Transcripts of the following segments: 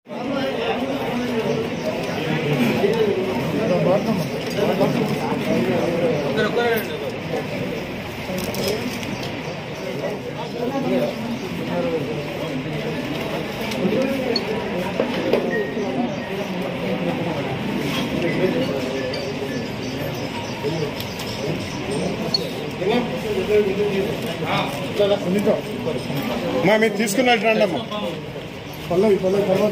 మా మీరు తీసుకున్నట్టు రండి అమ్మా పల్లవి పల్లవి తర్వాత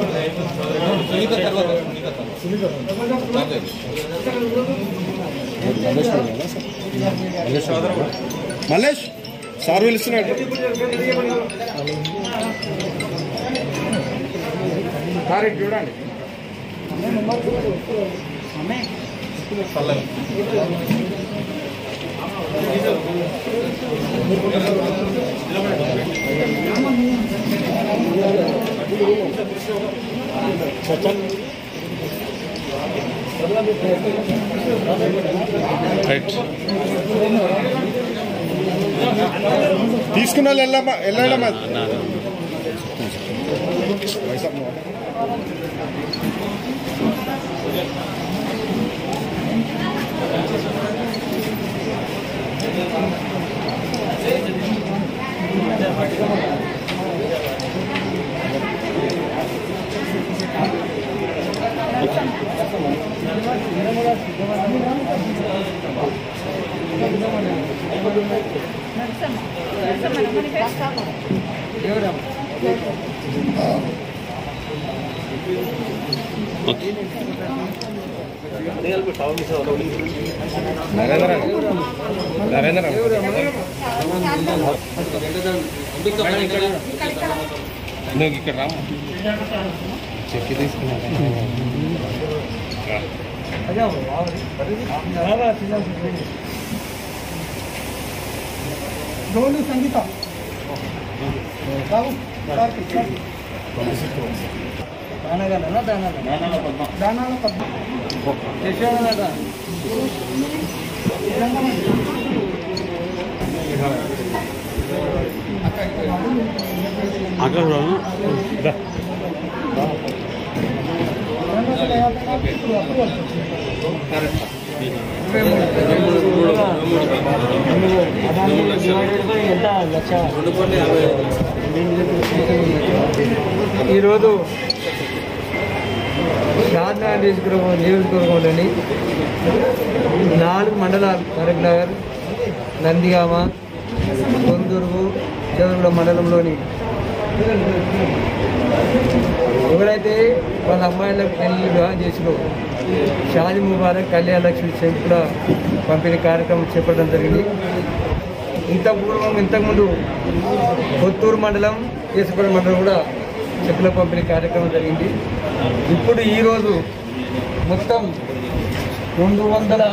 మల్లేష్ సార్ పిలుస్తున్నాడు సార్ ఇటు చూడండి రైట్ తీసుకున్న వాళ్ళు వెళ్ళమ్మా వెళ్ళడమ్మా నరేంద్ర నువ్వు ఇక్కడ రామ్మా చెక్కి తీసుకున్నా డోలు సంగీత బాబు దానాల పద్మ అక్కడ రెండు వందల యాభై నాలుగు ఇప్పుడు అప్రూవల్. ఈరోజు షాద్నగర్ నియోజకవర్గం నియోజకవర్గంలోని నాలుగు మండలాలు కరీంనగర్ నందిగామ కొందూరు చదువుల మండలంలోని ఎవరైతే వాళ్ళ అమ్మాయిలకు పెళ్లి వివాహం చేసినో షాది ముబారక్ కళ్యాణ లక్ష్మి చెక్ కూడా పంపిణీ కార్యక్రమం చేపట్టడం జరిగింది ఇంత పూర్వం ఇంతకుముందు కొత్తూరు మండలం కేసుపల్లి మండలం కూడా చెక్కుల పంపిణీ కార్యక్రమం జరిగింది ఇప్పుడు ఈరోజు మొత్తం రెండు వందల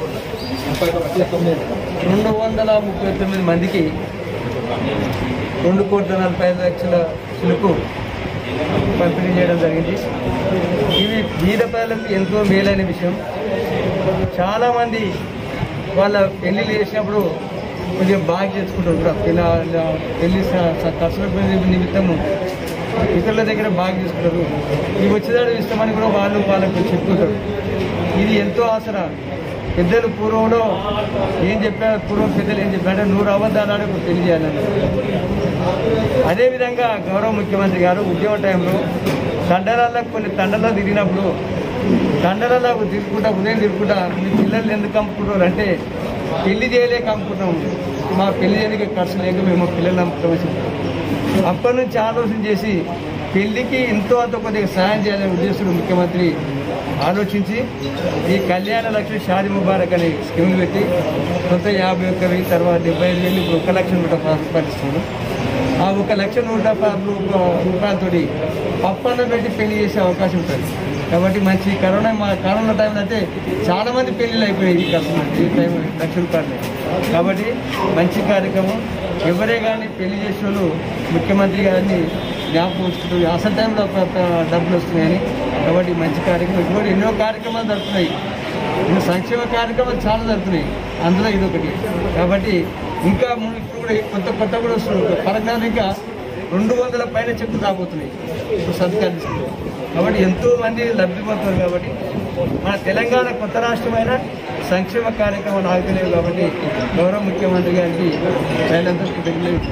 రెండు వందల ముప్పై తొమ్మిది మందికి రెండు కోట్ల నలభై ఐదు లక్షల చిలుకు పంపిణీ చేయడం జరిగింది ఇవి బీద ప్రజలకు ఎంతో మేలైన విషయం చాలామంది వాళ్ళ పెళ్లిళ్ళు చేసినప్పుడు కొంచెం బాగా చేసుకుంటారు కూడా పిల్ల పెళ్లి స- స- ఖర్చుల నిమిత్తము ఇతరుల దగ్గర బాగా చేసుకుంటారు ఇవి వచ్చేదాడు ఇష్టమని కూడా వాళ్ళు వాళ్ళకు చెప్పుకుంటారు ఇది ఎంతో ఆసరా పెద్దలు పూర్వంలో ఏం చెప్పారు పూర్వం పెద్దలు ఏం చెప్పారంటే నూరు అబద్ధాలు ఆడి ఒక పెళ్లి చేయాలని అదేవిధంగా గౌరవ ముఖ్యమంత్రి గారు ఉద్యమ టైంలో తండలలో కొన్ని తండలో తిరిగినప్పుడు తండలలో తిరుగుకుంటా ఉదయం తిరుగుకుంటా మీ పిల్లలు ఎందుకు అమ్ముకుంటారు అంటే పెళ్లి చేయలేక అమ్ముకుంటాం మా పెళ్లి చేయడానికి ఖర్చు లేక మేము మా పిల్లలు అమ్ముకుంటామని చెప్పారు అప్పటి నుంచి ఆలోచన చేసి పెళ్లికి ఎంతో అంత కొద్దిగా సాయం చేయాలనే ఉద్దేశంలో ముఖ్యమంత్రి ఆలోచించి ఈ కళ్యాణ లక్ష్మి షాది ముబారక్ అనే స్కీమ్ పెట్టి కొంత యాభై ఒక్క వెయ్యి తర్వాత డెబ్బై ఐదు వేలు ఇప్పుడు ఒక లక్ష నూట పరిస్థితులు ఆ ఒక లక్ష నూట పదహారు రూపాయలతో పప్పన్న పెట్టి పెళ్లి చేసే అవకాశం ఉంటుంది కాబట్టి మంచి కరోనా మా కరోనా టైంలో అయితే చాలా మంది పెళ్లిళ్ళు అయిపోయాయి ఈ కష్టం ఈ టైం లక్ష రూపాయలు కాబట్టి మంచి కార్యక్రమం ఎవరే కానీ పెళ్లి చేసే వాళ్ళు ముఖ్యమంత్రి గారిని జ్ఞాపకం ఉంచుకుంటారు అసలు టైంలో ప- ప- డబ్బులు వస్తున్నాయని కాబట్టి మంచి కార్యక్రమం ఇటువంటి ఎన్నో కార్యక్రమాలు జరుగుతున్నాయి ఇంకా సంక్షేమ కార్యక్రమాలు చాలా జరుగుతున్నాయి అందులో ఇది ఒకటి కాబట్టి ఇంకా ముందు ఇప్పుడు కూడా కొత్త కొత్త కూడా వస్తుంది ఫర్ ఎగ్జాంపుల్ ఇంకా రెండు వందల పైన చెక్కు రాబోతున్నాయి ఇప్పుడు సర్కార్ తీసుకుంటే కాబట్టి ఎంతో మంది లబ్ధి పొందుతారు కాబట్టి మన తెలంగాణ కొత్త రాష్ట్రమైన సంక్షేమ కార్యక్రమాలు ఆగుతలేవు కాబట్టి గౌరవ ముఖ్యమంత్రి గారికి ప్రజలందరూ కృతజ్ఞతలు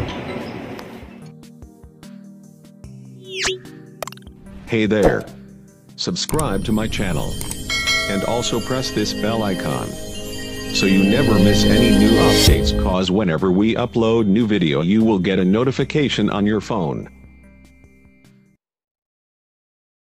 Hey there. Subscribe to my channel. And also press this bell icon. So you never miss any new updates cause whenever we upload new video you will get a notification on your phone.